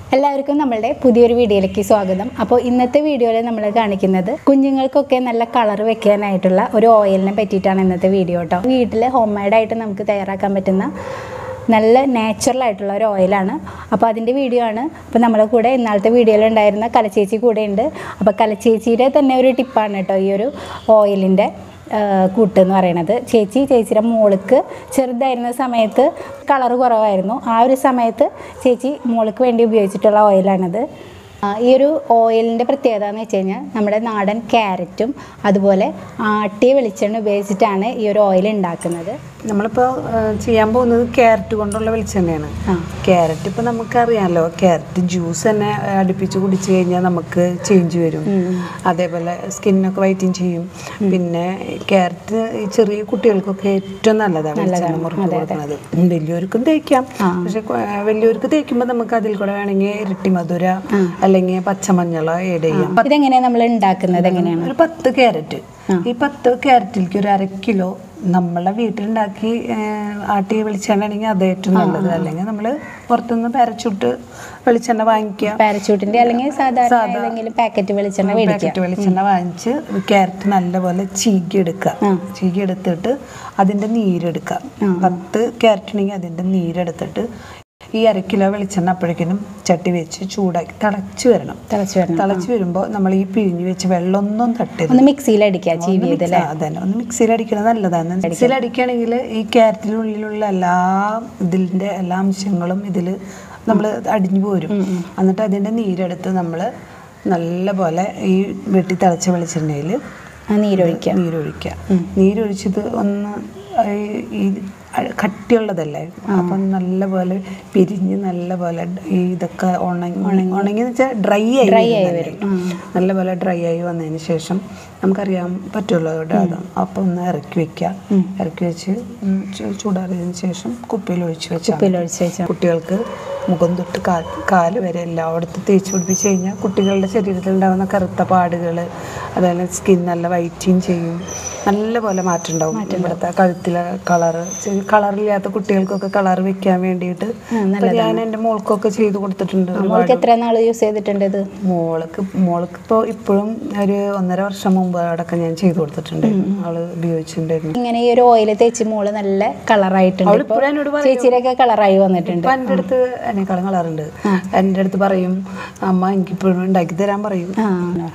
എല്ലാവർക്കും നമ്മളുടെ പുതിയൊരു വീഡിയോയിലേക്ക് സ്വാഗതം അപ്പോൾ ഇന്നത്തെ വീഡിയോയിൽ നമ്മൾ കാണിക്കുന്നത് കുഞ്ഞുങ്ങൾക്കൊക്കെ നല്ല കളർ വെക്കാനായിട്ടുള്ള ഒരു ഓയിലിനെ പറ്റിയിട്ടാണ് ഇന്നത്തെ വീഡിയോ കേട്ടോ വീട്ടിൽ ഹോം മെയ്ഡായിട്ട് നമുക്ക് തയ്യാറാക്കാൻ പറ്റുന്ന നല്ല നാച്ചുറൽ ആയിട്ടുള്ള ഒരു ഓയിലാണ് അപ്പോൾ അതിൻ്റെ വീഡിയോ ആണ് അപ്പോൾ നമ്മളെ കൂടെ ഇന്നാളത്തെ വീഡിയോയിൽ ഉണ്ടായിരുന്ന കലച്ചേച്ചി കൂടെ ഉണ്ട് അപ്പോൾ കലച്ചേച്ചിയുടെ തന്നെ ഒരു ടിപ്പാണ് കേട്ടോ ഈ ഒരു ഓയിലിൻ്റെ കൂട്ട് എന്ന് പറയണത് ചേച്ചി ചേച്ചിയുടെ മോൾക്ക് ചെറുതായിരുന്ന സമയത്ത് കളറ് കുറവായിരുന്നു ആ ഒരു സമയത്ത് ചേച്ചി മോൾക്ക് വേണ്ടി ഉപയോഗിച്ചിട്ടുള്ള ഓയിലാണിത് ആ, ഈ ഒരു ഓയിലിൻ്റെ പ്രത്യേകത എന്ന് വെച്ച് കഴിഞ്ഞാൽ നമ്മുടെ നാടൻ ക്യാരറ്റും അതുപോലെ ആട്ടിയ വെളിച്ചെണ്ണ ഉപയോഗിച്ചിട്ടാണ് ഈ ഒരു ഓയിൽ ഉണ്ടാക്കുന്നത് നമ്മളിപ്പോൾ ചെയ്യാൻ പോകുന്നത് ക്യാരറ്റ് കൊണ്ടുള്ള വെളിച്ചെണ്ണയാണ് ആ. ക്യാരറ്റ് ഇപ്പം നമുക്കറിയാമല്ലോ ക്യാരറ്റ് ജ്യൂസ് തന്നെ അടുപ്പിച്ച് കുടിച്ചു കഴിഞ്ഞാൽ നമുക്ക് ചേഞ്ച് വരും അതേപോലെ സ്കിന്നൊക്കെ വൈറ്റിങ് ചെയ്യും പിന്നെ ക്യാരറ്റ് ഈ ചെറിയ കുട്ടികൾക്കൊക്കെ ഏറ്റവും നല്ലതാണ് വെളിച്ചെണ്ണ മുറുക്കി കൊടുക്കുന്നത് വലിയവർക്കും തേക്കാം പക്ഷെ കൊ- വലിയവർക്ക് തേക്കുമ്പോൾ നമുക്ക് അതിൽ കൂടെ വേണമെങ്കിൽ ഇരട്ടി മധുര അല്ലെങ്കിൽ പച്ചമഞ്ഞളോ ഏഡ് ചെയ്യാം ഇതെങ്ങനെയാണ് നമ്മൾ ഉണ്ടാക്കുന്നത് എങ്ങനെയാണ് ഒരു പത്ത് ക്യാരറ്റ് ഈ പത്ത് ക്യാരറ്റിലേക്ക് ഒരു അര കിലോ നമ്മളെ വീട്ടിലുണ്ടാക്കി ഏഹ്, ആട്ടിയ വെളിച്ചെണ്ണ ആണെങ്കിൽ അത് ഏറ്റവും നല്ലത് അല്ലെങ്കിൽ നമ്മൾ പുറത്തുനിന്ന് പരച്ചുട്ട് വെളിച്ചെണ്ണ വാങ്ങിക്കുക പാരച്യൂട്ടിൻ്റെ അല്ലെങ്കിൽ സാധാരണ ഏതെങ്കിലും പാക്കറ്റ് വെളിച്ചെണ്ണ മേടിക്കുക പാക്കറ്റ് വെളിച്ചെണ്ണ വാങ്ങിച്ച് ക്യാരറ്റ് നല്ലപോലെ ചീകി എടുക്കുക ചീകി എടുത്തിട്ട് അതിൻ്റെ നീരെടുക്കുക പത്ത് ക്യാരറ്റ് ഉണ്ടെങ്കിൽ അതിൻ്റെ നീരെടുത്തിട്ട് ഈ അര കിലോ വെളിച്ചെണ്ണ അപ്പോഴേക്കിനും ചട്ടി വെച്ച് ചൂടാക്കി തിളച്ച് വരണം തിളച്ച് വരണം തിളച്ച് വരുമ്പോൾ നമ്മൾ ഈ പിഴിഞ്ഞ് വെച്ച് വെള്ളമൊന്നും തട്ടരുത് ഒന്ന് മിക്സിയിൽ അടിക്കുക ചീവിയത് മിക്സ് അതന്നെ ഒന്ന് മിക്സിയിൽ അടിക്കണത് നല്ലതാണ് മിക്സിയിൽ അടിക്കുകയാണെങ്കിൽ ഈ ക്യാരറ്റിനുള്ളിലുള്ള എല്ലാ ഇതിൻ്റെ എല്ലാ അംശങ്ങളും ഇതിൽ നമ്മൾ അടിഞ്ഞു പോരും എന്നിട്ട് അതിൻ്റെ നീരെടുത്ത് നമ്മൾ നല്ലപോലെ ഈ വെട്ടി തിളച്ച വെളിച്ചെണ്ണയിൽ ആ നീരൊഴിക്കുക നീരൊഴിക്കുക നീരൊഴിച്ചത് ഒന്ന് ഈ- ഈ അ- കട്ടിയുള്ളതല്ലേ അപ്പം നല്ലപോലെ പിരിഞ്ഞ് നല്ലപോലെ ഡ- ഈ ഇതൊക്കെ ഉണങ്ങി ഉണങ്ങി എന്ന് വെച്ചാൽ ഡ്രൈ ആയി വരുന്നതല്ലേ? നല്ലപോലെ ഡ്രൈ ആയി വന്നതിന് ശേഷം നമുക്കറിയാൻ പറ്റുമല്ലോ ഇവിടെ അത് അപ്പം ഒന്ന് ഇറക്കി വെക്കുക ഇറക്കി വെച്ച് ഉം ചു- ചൂടാറിയതിന് ശേഷം കുപ്പിയിൽ ഒഴിച്ച് വെച്ചാൽ ഉപ്പിലൊഴിച്ച് വെച്ചാൽ കുട്ടികൾക്ക് മുഖം തൊട്ട് കാൽ കാല് വരെ എല്ലായിടത്തും തേച്ച് പിടിപ്പിച്ച് കഴിഞ്ഞാൽ കുട്ടികളുടെ ശരീരത്തിൽ ഉണ്ടാകുന്ന കറുത്ത പാടുകൾ അതുപോലെ സ്കിൻ നല്ല വൈറ്റിങ് ചെയ്യും നല്ലപോലെ മാറ്റം ഉണ്ടാവും ഇവിടുത്തെ കഴുത്തിലെ കളറ് കളറില്ലാത്ത കുട്ടികൾക്കൊക്കെ കളർ വെക്കാൻ വേണ്ടിയിട്ട് ഇപ്പൊ ഞാൻ എൻ്റെ മോൾക്കൊക്കെ ചെയ്ത് കൊടുത്തിട്ടുണ്ട് നമ്മൾക്ക് എത്ര നാൾ യൂസ് ചെയ്തിട്ടുണ്ട് ഇത് മോൾക്ക് മോൾക്ക് ഇപ്പോൾ ഇപ്പോഴും ഒരു ഒന്നര വർഷം മുമ്പ് അടക്കം ഞാൻ ചെയ്ത് കൊടുത്തിട്ടുണ്ട് അവള് ഉപയോഗിച്ചിട്ടുണ്ടായിരുന്നു ഇങ്ങനെ ഈ ഒരു ഓയിൽ തേച്ച് മോള് നല്ല കളറായിട്ടുണ്ട് അവൾ ഇപ്പോഴും എന്നോട് പറയും ചേച്ചിയുടെയൊക്കെ കളറായി വന്നിട്ടുണ്ട് ഇപ്പൊ എൻ്റെ അടുത്ത് എന്നെക്കാളും കളറുണ്ട് എൻ്റെ അടുത്ത് പറയും അമ്മ എനിക്കിപ്പോഴും ഉണ്ടാക്കി തരാൻ പറയും ആ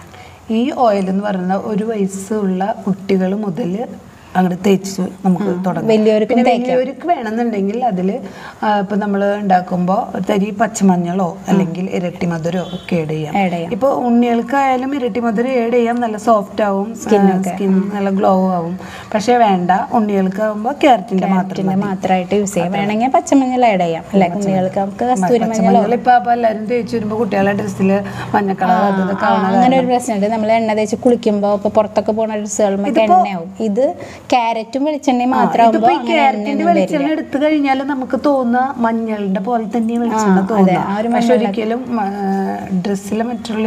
ഈ ഓയിൽ എന്ന് പറയുന്ന ഒരു വയസ്സുള്ള കുട്ടികൾ മുതൽ അങ്ങോട്ട് തേച്ച് നമുക്ക് തുടങ്ങാം വലിയവർക്കും പിന്നെ വലിയവർക്ക് വേണമെന്നുണ്ടെങ്കിൽ അതിൽ ഇപ്പം നമ്മൾ ഉണ്ടാക്കുമ്പോൾ തരി പച്ചമഞ്ഞളോ അല്ലെങ്കിൽ ഇരട്ടി മധുരോ ഒക്കെ ആഡ് ചെയ്യാം ആഡ് ചെയ്യാം ഇപ്പോൾ ഉണ്ണികൾക്കായാലും ഇരട്ടി മധുരം ആഡ് ചെയ്യാം നല്ല സോഫ്റ്റ് ആവും സ്കിൻ നല്ല ഗ്ലോ ആവും പക്ഷേ വേണ്ട ഉണ്ണികൾക്കാവുമ്പോൾ ക്യാരറ്റിൻ്റെ മാത്രം പിന്നെ മാത്രമായിട്ട് യൂസ് ചെയ്യാം വേണമെങ്കിൽ പച്ചമഞ്ഞൾ ആഡ് ചെയ്യാം അല്ലെ കുഞ്ഞുങ്ങൾക്ക് നമുക്ക് കസ്തൂരി മഞ്ഞളോ പച്ചമഞ്ഞൾ ഇപ്പൊ അപ്പൊ എല്ലാരും തേച്ച് വരുമ്പോ കുട്ടികളുടെ ഡ്രസ്സിൽ മഞ്ഞക്കളർ അത് ഇതൊക്കെ ആ, അങ്ങനെ ഒരു പ്രശ്നമുണ്ട് നമ്മൾ എണ്ണ തേച്ച് കുളിക്കുമ്പോൾ ഇപ്പൊ പുറത്തൊക്കെ പോണ ഡ്രസ്സുകളുമ്പോൾ എണ്ണയാവും ഇത് ക്യാരറ്റും വെളിച്ചെണ്ണയും മാത്രമാകുമ്പോൾ ഇതിപ്പോ ഈ ക്യാരറ്റിന്റെ വെളിച്ചെണ്ണ എടുത്തു കഴിഞ്ഞാൽ നമുക്ക് തോന്നുക മഞ്ഞളുടെ പോലെ തന്നെ വെളിച്ചെണ്ണ ആ ഒരു തോന്നുക പക്ഷെ ഒരിക്കലും ഡ്രസ്സിലെ മറ്റുള്ള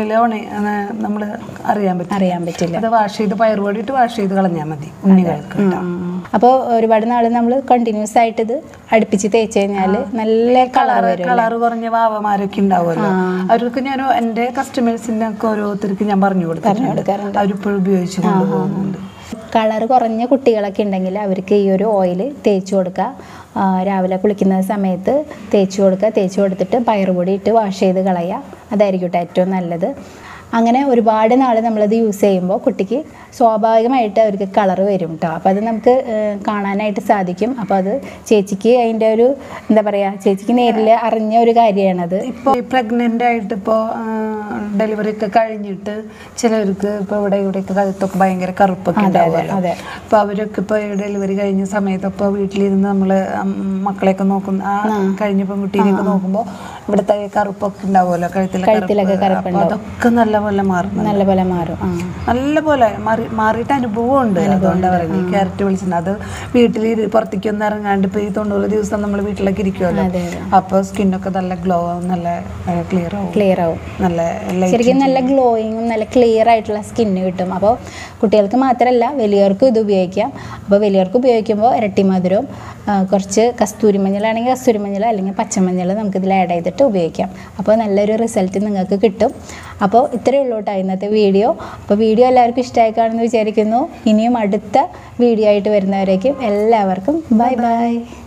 നമ്മൾ അറിയാൻ പറ്റും അറിയാൻ പറ്റില്ല അത് വാഷ് ചെയ്ത് പയറുപൊടി ഇട്ട് വാഷ് ചെയ്ത് കളഞ്ഞാൽ മതി ഉണ്ണികൾക്ക് കേട്ടോ. അപ്പോൾ ഒരുപാട് നാൾ നമ്മൾ കണ്ടിന്യൂസ് ആയിട്ട് ഇത് അടുപ്പിച്ച് തേച്ച് കഴിഞ്ഞാൽ നല്ല കളർ വരും കളർ കുറഞ്ഞ വാവമാരൊക്കെ ഉണ്ടാവുമല്ലോ അവർക്ക് ഞാൻ എൻ്റെ കസ്റ്റമേഴ്സിനൊക്കെ ഓരോരുത്തർക്ക് ഞാൻ പറഞ്ഞു കൊടുത്തിട്ടുണ്ട് അവരിപ്പോഴും ഉപയോഗിച്ച് കൊണ്ടുപോകുന്നുണ്ട് കളർ കുറഞ്ഞ കുട്ടികളൊക്കെ ഉണ്ടെങ്കിൽ അവർക്ക് ഈ ഒരു ഓയിൽ തേച്ച് കൊടുക്കുക ആ, രാവിലെ കുളിക്കുന്ന സമയത്ത് തേച്ച് കൊടുക്കുക തേച്ച് കൊടുത്തിട്ട് പയറുപൊടി ഇട്ട് വാഷ് ചെയ്ത് കളയുക അതായിരിക്കും കേട്ടോ ഏറ്റവും നല്ലത് അങ്ങനെ ഒരുപാട് നാൾ നമ്മളത് യൂസ് ചെയ്യുമ്പോൾ കുട്ടിക്ക് സ്വാഭാവികമായിട്ട് അവർക്ക് കളർ വരും കേട്ടോ അപ്പോൾ അത് നമുക്ക് ഏഹ്, കാണാനായിട്ട് സാധിക്കും അപ്പോൾ അത് ചേച്ചിക്ക് അതിൻ്റെ ഒരു എന്താ പറയുക ചേച്ചിക്ക് നേരിൽ അറിഞ്ഞ ഒരു കാര്യമാണത് ഇപ്പോൾ പ്രഗ്നൻ്റ് ആയിട്ട് ഇപ്പോൾ ഡെലിവറി ഒക്കെ കഴിഞ്ഞിട്ട് ചിലവർക്ക് ഇപ്പോൾ ഇവിടെ ഇവിടെയൊക്കെ കഴുത്തൊക്കെ ഭയങ്കര കറുപ്പൊക്കെ ഉണ്ടാവുമല്ലോ അതെ. അപ്പോൾ അവരൊക്കെ ഇപ്പോൾ ഡെലിവറി കഴിഞ്ഞ സമയത്ത് ഇപ്പോൾ വീട്ടിലിരുന്ന് നമ്മൾ മക്കളെയൊക്കെ നോക്കുന്ന ആ കഴിഞ്ഞ പെൺകുട്ടീനെയൊക്കെ നോക്കുമ്പോൾ ഇവിടുത്തെ കറുപ്പൊക്കെ ഉണ്ടാവുമല്ലോ കഴുത്തിലെ കഴുത്തിലൊക്കെ കറുപ്പ് അപ്പോൾ അതൊക്കെ നല്ലപോലെ മാറും നല്ലപോലെ മാറും ആ നല്ലപോലെ മാറി മാറിയിട്ട് അനുഭവം ഉണ്ട് അതുകൊണ്ടാണ് പറയുന്നത് ഈ ക്യാരറ്റ് വിളിച്ചിട്ടുണ്ട് അത് വീട്ടിൽ പുറത്തേക്ക് ഒന്നും ഇറങ്ങാണ്ട് ഇപ്പോൾ ഈ തൊണ്ണൂറ് ദിവസം നമ്മൾ വീട്ടിലൊക്കെ ഇരിക്കുമല്ലോ അതെ അതെ അപ്പോൾ സ്കിന്നൊക്കെ നല്ല ഗ്ലോ ആവും നല്ല ക്ലിയർ ആവും ക്ലിയർ ആവും നല്ല light ശരിക്കും നല്ല ഗ്ലോയിങ്ങും നല്ല ക്ലിയർ ആയിട്ടുള്ള സ്കിന്ന് കിട്ടും അപ്പോൾ കുട്ടികൾക്ക് മാത്രമല്ല വലിയവർക്കും ഇത് ഉപയോഗിക്കാം അപ്പോൾ വലിയവർക്ക് ഉപയോഗിക്കുമ്പോൾ ഇരട്ടി മധുരവും ആ, കുറച്ച് കസ്തൂരി മഞ്ഞളാണെങ്കിൽ കസ്തൂരി മഞ്ഞൾ അല്ലെങ്കിൽ പച്ചമഞ്ഞൾ നമുക്ക് ഇതിൽ ആഡ് ചെയ്തിട്ട് ആയിട്ട് ഉപയോഗിക്കാം അപ്പോൾ നല്ലൊരു റിസൾട്ട് നിങ്ങൾക്ക് കിട്ടും അപ്പോൾ ഇത്രയേ ഉള്ളൂ കേട്ടോ ഇന്നത്തെ വീഡിയോ അപ്പോൾ വീഡിയോ എല്ലാവർക്കും ഇഷ്ടമായി കാണുമെന്ന് വിചാരിക്കുന്നു ഇനിയും അടുത്ത വീഡിയോ ആയിട്ട് വരുന്നവരേക്കും എല്ലാവർക്കും ബൈ ബൈ